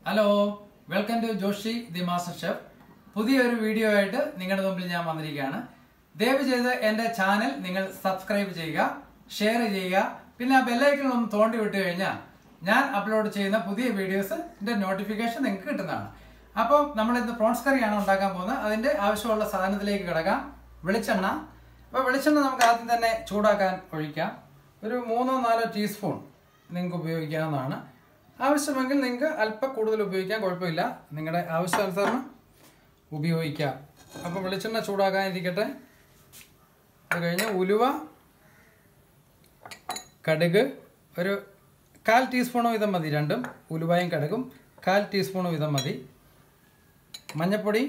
hello welcome to Joshi the master chef പുതിയൊരു video ആയിട്ട് നിങ്ങളുടെ മുമ്പിൽ ഞാൻ വന്നിരിക്കുകയാണ് ദയവ് ചെയ്ത് എൻ്റെ ചാനൽ നിങ്ങൾ സബ്സ്ക്രൈബ് ചെയ്യുക ഷെയർ ചെയ്യുക പിന്നെ ആ ബെല്ലൈക്കൺ ഒന്ന് തോണ്ടി വിട്ട് കഴിഞ്ഞാൽ ഞാൻ അപ്ലോഡ് ചെയ്യുന്ന പുതിയ വീഡിയോസിന്റെ നോട്ടിഫിക്കേഷൻ നിങ്ങൾക്ക് കിട്ടുന്നതാണ് അപ്പോൾ നമ്മൾ ഇന്ന് പ്രോൺസ് കറിയാണ് ഉണ്ടാക്കാൻ പോകുന്നത് അതിന്റെ ആവശ്യമുള്ള സാധനത്തിലേക്ക് കിടക്കാം വെളിച്ചെണ്ണ അപ്പോൾ വെളിച്ചെണ്ണ നമുക്ക് ആദ്യം തന്നെ ചൂടാക്കാൻ ഒഴിക്കാം ഒരു മൂന്നോ നാലോ ടീസ്പൂൺ നിങ്ങൾക്ക് ഉപയോഗിക്കാവുന്നതാണ് ആവശ്യമെങ്കിൽ നിങ്ങൾക്ക് അല്പം കൂടുതൽ ഉപയോഗിക്കാൻ കുഴപ്പമില്ല നിങ്ങളുടെ ആവശ്യാനുസരണം ഉപയോഗിക്കാം അപ്പോൾ വെളിച്ചെണ്ണ ചൂടാക്കാനിരിക്കട്ടെ അത് കഴിഞ്ഞ് ഉലുവ കടുക് ഒരു കാൽ ടീസ്പൂൺ വീതം മതി രണ്ടും ഉലുവയും കടുകും കാൽ ടീസ്പൂൺ വീതം മതി മഞ്ഞൾപ്പൊടി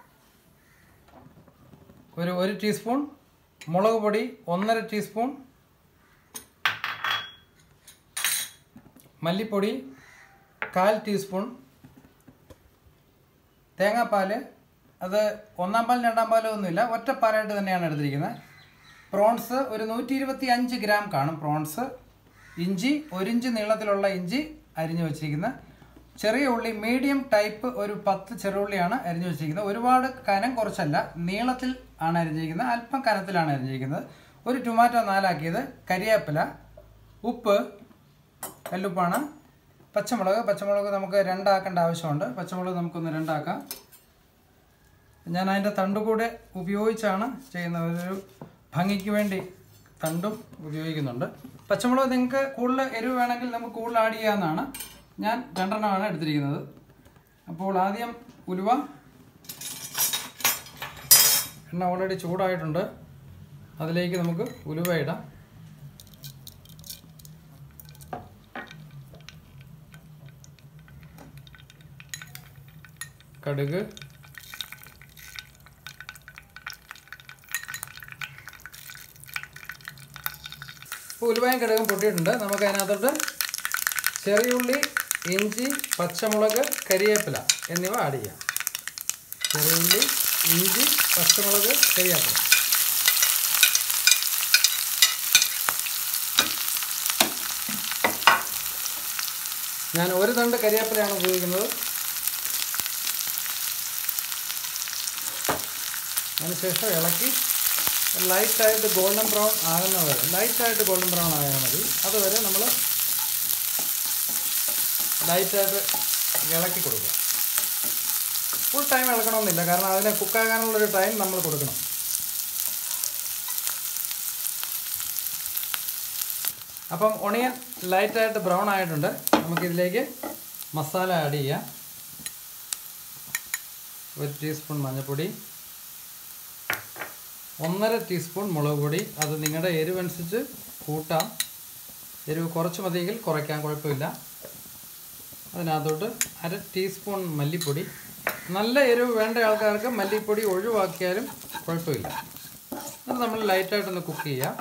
ഒരു ഒരു ടീസ്പൂൺ മുളക് പൊടി ഒന്നര ടീസ്പൂൺ മല്ലിപ്പൊടി കാൽ ടീസ്പൂൺ തേങ്ങാപ്പാൽ അത് ഒന്നാം പാലും രണ്ടാം പാലും ഒന്നുമില്ല ഒറ്റപ്പാലായിട്ട് തന്നെയാണ് എടുത്തിരിക്കുന്നത് പ്രോൺസ് ഒരു നൂറ്റി ഇരുപത്തി അഞ്ച് ഗ്രാം കാണും പ്രോൺസ് ഇഞ്ചി ഒരിഞ്ച് നീളത്തിലുള്ള ഇഞ്ചി അരിഞ്ഞു വെച്ചിരിക്കുന്നത് ചെറിയ ഉള്ളി മീഡിയം ടൈപ്പ് ഒരു പത്ത് ചെറുള്ളിയാണ് അരിഞ്ഞു വെച്ചിരിക്കുന്നത് ഒരുപാട് കനം കുറച്ചല്ല നീളത്തിൽ ആണ് അരിഞ്ഞിരിക്കുന്നത് അല്പം കനത്തിലാണ് അരിഞ്ഞിരിക്കുന്നത് ഒരു ടൊമാറ്റോ നാലാക്കിയത് കരിവേപ്പില ഉപ്പ് കല്ലുപ്പാണ് പച്ചമുളക് പച്ചമുളക് നമുക്ക് രണ്ടാക്കേണ്ട ആവശ്യമുണ്ട് പച്ചമുളക് നമുക്കൊന്ന് രണ്ടാക്കാം ഞാൻ അതിൻ്റെ തണ്ട് കൂടെ ഉപയോഗിച്ചാണ് ചെയ്യുന്നത് ഒരു ഭംഗിക്ക് വേണ്ടി തണ്ടും ഉപയോഗിക്കുന്നുണ്ട് പച്ചമുളക് നിങ്ങൾക്ക് കൂടുതൽ എരിവ് വേണമെങ്കിൽ നമുക്ക് കൂടുതൽ ആഡ് ചെയ്യാവുന്നതാണ് ഞാൻ രണ്ടെണ്ണമാണ് എടുത്തിരിക്കുന്നത് അപ്പോൾ ആദ്യം ഉലുവ എണ്ണ ഓൾറെഡി ചൂടായിട്ടുണ്ട് അതിലേക്ക് നമുക്ക് ഉലുവ ഇടാം കടുക് ഇപ്പോൾ ഉലുവയും കടുകും പൊട്ടിയിട്ടുണ്ട് നമുക്ക് അതിനകത്തോട്ട് ചെറിയുള്ളി ഇഞ്ചി പച്ചമുളക് കരിവേപ്പില എന്നിവ ആഡ് ചെയ്യാം ചെറിയുള്ളി ഇഞ്ചി പച്ചമുളക് കരിവേപ്പില ഞാൻ ഒരു തണ്ട് കരിവേപ്പിലയാണ് ഉപയോഗിക്കുന്നത് അതിനുശേഷം ഇളക്കി ലൈറ്റായിട്ട് ഗോൾഡൻ ബ്രൗൺ ആകുന്ന വരെ ലൈറ്റായിട്ട് ഗോൾഡൻ ബ്രൗൺ ആയാൽ മതി അതുവരെ നമ്മൾ ലൈറ്റായിട്ട് ഇളക്കി കൊടുക്കുക ഫുൾ ടൈം ഇളക്കണമെന്നില്ല കാരണം അതിനെ കുക്കാകാനുള്ളൊരു ടൈം നമ്മൾ കൊടുക്കണം അപ്പം ഒണിയൻ ലൈറ്റായിട്ട് ബ്രൗൺ ആയിട്ടുണ്ട് നമുക്കിതിലേക്ക് മസാല ആഡ് ചെയ്യാം ഒരു ടീസ്പൂൺ മഞ്ഞൾപ്പൊടി ഒന്നര ടീസ്പൂൺ മുളക് പൊടി അത് നിങ്ങളുടെ എരിവനുസരിച്ച് കൂട്ടാം എരിവ് കുറച്ച് മതിയെങ്കിൽ കുറയ്ക്കാൻ കുഴപ്പമില്ല അതിനകത്തോട്ട് അര ടീസ്പൂൺ മല്ലിപ്പൊടി നല്ല എരിവ് വേണ്ട ആൾക്കാർക്ക് മല്ലിപ്പൊടി ഒഴിവാക്കിയാലും കുഴപ്പമില്ല അത് നമ്മൾ ലൈറ്റായിട്ടൊന്ന് കുക്ക് ചെയ്യാം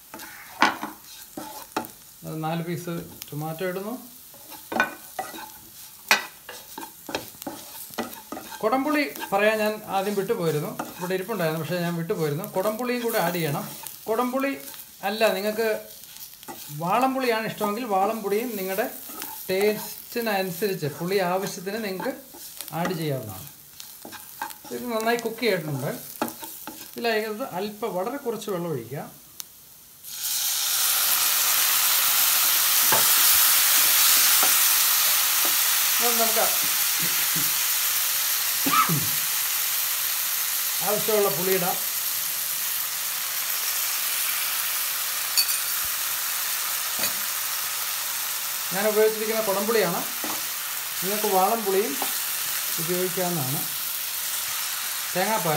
അത് നാല് പീസ് ടൊമാറ്റോ ഇടുന്നു കുടംപുളി പറയാൻ ഞാൻ ആദ്യം വിട്ടുപോയിരുന്നു ഇവിടെ ഇരിപ്പുണ്ടായിരുന്നു പക്ഷേ ഞാൻ വിട്ടുപോയിരുന്നു കുടംപുളിയും കൂടെ ആഡ് ചെയ്യണം കുടംപുളി അല്ല നിങ്ങൾക്ക് വാളംപുളിയാണ് ഇഷ്ടമെങ്കിൽ വാളംപുളിയും നിങ്ങളുടെ ടേസ്റ്റിനനുസരിച്ച് പുളി ആവശ്യത്തിന് നിങ്ങൾക്ക് ആഡ് ചെയ്യാവുന്നതാണ് ഇത് നന്നായി കുക്ക് ചെയ്തിട്ടുണ്ട് ഇതിലേക്ക് അല്പം വളരെ കുറച്ച് വെള്ളം ഒഴിക്കുക നമുക്ക് ആവശ്യമുള്ള പുളിയിടാം ഞാൻ ഉപയോഗിച്ചിരിക്കുന്ന കുടംപുളിയാണ് നിങ്ങൾക്ക് വാളംപുളിയും ഉപയോഗിക്കാവുന്നതാണ് തേങ്ങാപ്പാൽ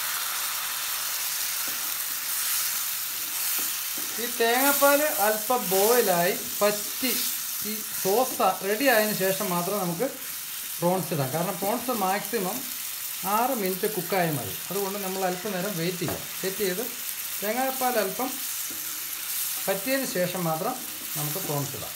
ഈ തേങ്ങാപ്പാൽ അല്പം ബോയിലായി പറ്റി ഈ സോസ് റെഡി ആയതിനു ശേഷം മാത്രം നമുക്ക് പ്രോൺസ് ഇടാം കാരണം പ്രോൺസ് മാക്സിമം ആറ് മിനിറ്റ് കുക്കായാൽ മതി അതുകൊണ്ട് നമ്മൾ അല്പനേരം വെയിറ്റ് ചെയ്യാം വെയിറ്റ് ചെയ്ത് തേങ്ങാപ്പാൽ അല്പം പറ്റിയതിന് ശേഷം മാത്രം നമുക്ക് പ്രോൺസ് ഇടാം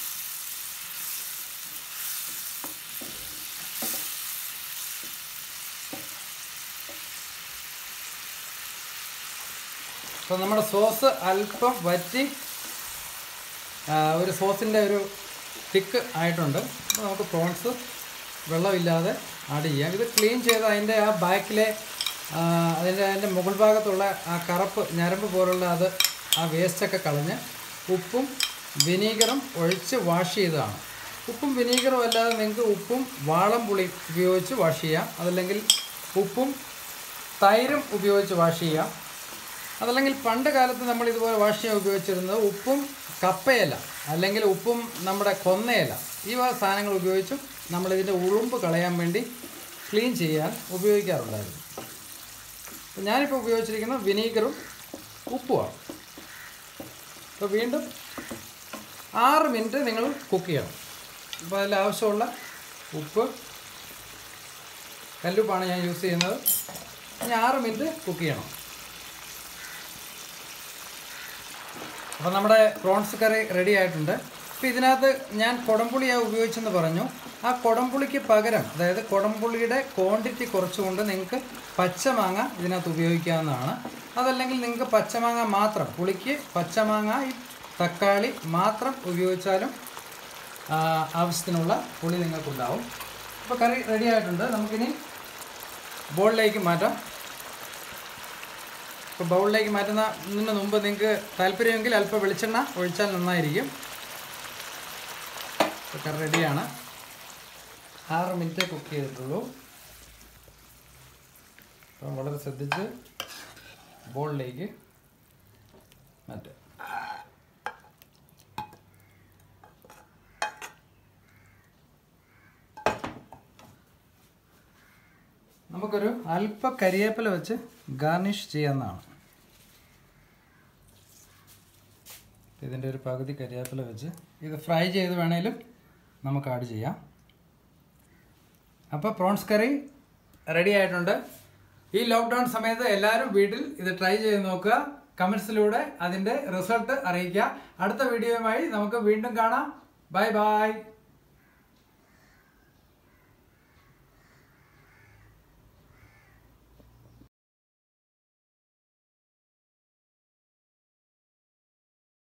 അപ്പോൾ നമ്മുടെ സോസ് അല്പം വറ്റി ആ, ഒരു സോസിൻ്റെ ഒരു തിക്ക് ആയിട്ടുണ്ട് അപ്പോൾ നമുക്ക് പ്രോൺസ് വെള്ളമില്ലാതെ ആഡ് ചെയ്യാം ഇത് ക്ലീൻ ചെയ്ത് അതിൻ്റെ ആ ബാക്കിലെ ആ, അതിൻ്റെ അതിൻ്റെ മുകൾ ഭാഗത്തുള്ള ആ കറുപ്പ് ഞരമ്പ് പോലുള്ള അത് ആ വേസ്റ്റൊക്കെ കളഞ്ഞ് ഉപ്പും വിനീഗറും ഒഴിച്ച് വാഷ് ചെയ്തതാണ് ഉപ്പും വിനീഗറും അല്ലാതെ നിങ്ങൾക്ക് ഉപ്പും വാളം പുളി ഉപയോഗിച്ച് വാഷ് ചെയ്യാം അതല്ലെങ്കിൽ ഉപ്പും തൈരും ഉപയോഗിച്ച് വാഷ് ചെയ്യാം അതല്ലെങ്കിൽ പണ്ട് കാലത്ത് നമ്മൾ ഇതുപോലെ വാഷ് ചെയ്യാൻ ഉപയോഗിച്ചിരുന്നത് ഉപ്പും കപ്പയില അല്ലെങ്കിൽ ഉപ്പും നമ്മുടെ കൊന്നയില ഈ വക സാധനങ്ങൾ ഉപയോഗിച്ചും നമ്മൾ ഇതിൻ്റെ ഉളുമ്പ് കളയാൻ വേണ്ടി ക്ലീൻ ചെയ്യാൻ ഉപയോഗിക്കാറുണ്ടായിരുന്നു അപ്പോൾ ഞാനിപ്പോൾ ഉപയോഗിച്ചിരിക്കുന്നത് വിനീഗറും ഉപ്പുമാണ് അപ്പോൾ വീണ്ടും ആറ് മിനിറ്റ് നിങ്ങൾ കുക്ക് ചെയ്യണം അപ്പോൾ അതിൽ ആവശ്യമുള്ള ഉപ്പ് കല്ലുപ്പാണ് ഞാൻ യൂസ് ചെയ്യുന്നത് ഇനി ആറ് മിനിറ്റ് കുക്ക് ചെയ്യണം അപ്പോൾ നമ്മുടെ പ്രോൺസ് കറി റെഡി ആയിട്ടുണ്ട് അപ്പോൾ ഇതിനകത്ത് ഞാൻ കുടംപുളിയാണ് ഉപയോഗിച്ചെന്ന് പറഞ്ഞു ആ കുടംപുളിക്ക് പകരം അതായത് കുടംപുളിയുടെ ക്വാണ്ടിറ്റി കുറച്ചുകൊണ്ട് നിങ്ങൾക്ക് പച്ചമാങ്ങ ഇതിനകത്ത് ഉപയോഗിക്കാവുന്നതാണ് അതല്ലെങ്കിൽ നിങ്ങൾക്ക് പച്ചമാങ്ങ മാത്രം പുളിക്ക് പച്ചമാങ്ങ ഈ തക്കാളി മാത്രം ഉപയോഗിച്ചാലും ആ, ആവശ്യത്തിനുള്ള പുളി നിങ്ങൾക്കുണ്ടാവും അപ്പോൾ കറി റെഡി ആയിട്ടുണ്ട് നമുക്കിനി ബോളിലേക്ക് മാറ്റാം ഇപ്പോൾ ബൗളിലേക്ക് മാറ്റുന്നതിന് മുമ്പ് നിങ്ങൾക്ക് താല്പര്യമെങ്കിൽ അല്പം വെളിച്ചെണ്ണ ഒഴിച്ചാൽ നന്നായിരിക്കും ഇപ്പോൾ കറി റെഡിയാണ് ആറ് മിനിറ്റ് കുക്ക് ചെയ്തിട്ടുള്ളൂ അപ്പം വളരെ ശ്രദ്ധിച്ച് ബോളിലേക്ക് മാറ്റാം നമുക്കൊരു അല്പ കരിവേപ്പില വെച്ച് ഗാർണിഷ് ചെയ്യാവുന്നതാണ് ഇതിൻ്റെ ഒരു പകുതി കരിവേപ്പില വെച്ച് ഇത് ഫ്രൈ ചെയ്ത് വേണേലും നമുക്ക് ആഡ് ചെയ്യാം അപ്പോൾ പ്രോൺസ് കറി റെഡി ആയിട്ടുണ്ട് ഈ ലോക്ക്ഡൗൺ സമയത്ത് എല്ലാവരും വീട്ടിൽ ഇത് ട്രൈ ചെയ്ത് നോക്കുക കമൻസിലൂടെ അതിൻ്റെ റിസൾട്ട് അറിയിക്കുക അടുത്ത വീഡിയോയുമായി നമുക്ക് വീണ്ടും കാണാം ബൈ ബൈ